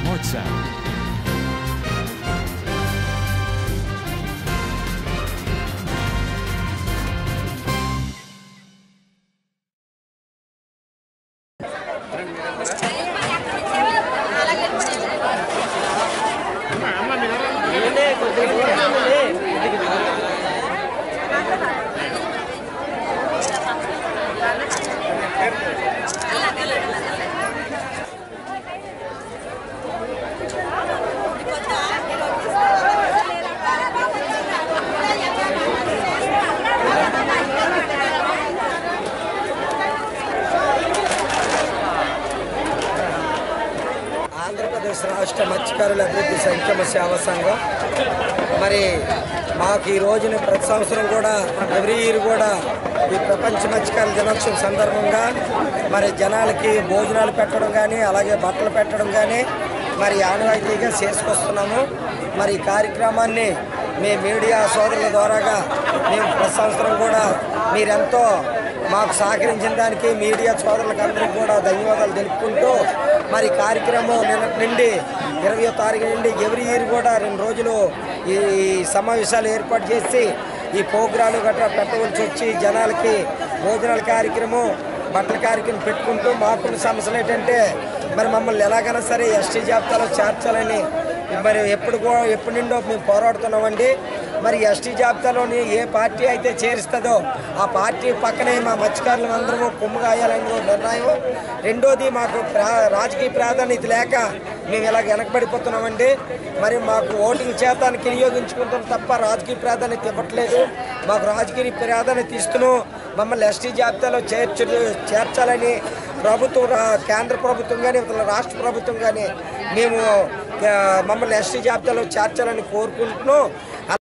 Smart Sound. Andhra Pradesh రాష్ట్ర మత్స్యకారుల అభివృద్ధి సంక్షేమ సేవా సంఘం మరి మాకు ఈ రోజున ప్రతి సంవత్సరం కూడా ఎవ్రీ ఇయర్ కూడా ఈ ప్రపంచ మత్స్యకారుల దినోత్సవం సందర్భంగా మరి జనాలకి భోజనాలు పెట్టడం కానీ అలాగే బట్టలు పెట్టడం కానీ మరి ఆనవాయితీగా చేసుకొస్తున్నాము మరి ఈ కార్యక్రమాన్ని మీ మీడియా సోదరుల ద్వారాగా మేము ప్రతి సంవత్సరం కూడా మీరెంతో మాకు సహకరించిన దానికి మీడియా సోదరులకు అందరికీ కూడా ధన్యవాదాలు తెలుపుకుంటూ మరి కార్యక్రమం నిన్నటి నుండి ఇరవయో తారీఖు నుండి ఎవ్రీ ఇయర్ కూడా రెండు రోజులు ఈ సమావేశాలు ఏర్పాటు చేసి ఈ ప్రోగ్రాలు గట్రా పెట్టవలసి వచ్చి జనాలకి భోజనాల కార్యక్రమం బట్టల కార్యక్రమం పెట్టుకుంటూ మాకున్న సమస్యలు ఏంటంటే మరి మమ్మల్ని ఎలాగైనా సరే ఎస్టీ జాబితాలో చేర్చాలని మరి ఎప్పుడు కూ- ఎప్పటి నుండో మేము పోరాడుతున్నామండి మరి ఎస్టీ జాబితాలోని ఏ పార్టీ అయితే చేరుస్తుందో ఆ పార్టీ పక్కనే మా మత్స్యకారులు అందరము కుమ్మగాయాలని ఒక నిర్ణయం రెండోది మాకు ప్రా రాజకీయ ప్రాధాన్యత లేక మేము ఇలా వెనకబడిపోతున్నామండి మరి మాకు ఓటింగ్ చేతానికి వినియోగించుకుంటాం తప్ప రాజకీయ ప్రాధాన్యత ఇవ్వట్లేదు మాకు రాజకీయ ప్రాధాన్యత ఇస్తూను మమ్మల్ని ఎస్టీ జాబితాలో చేర్చు చేర్చాలని ప్రభుత్వం రా- కేంద్ర ప్రభుత్వం కానీ ఇతర రాష్ట్ర ప్రభుత్వం కానీ మేము ఆ, మమ్మల్ని ఎస్టీ జాబితాలో చేర్చాలని కోరుకుంటున్నాం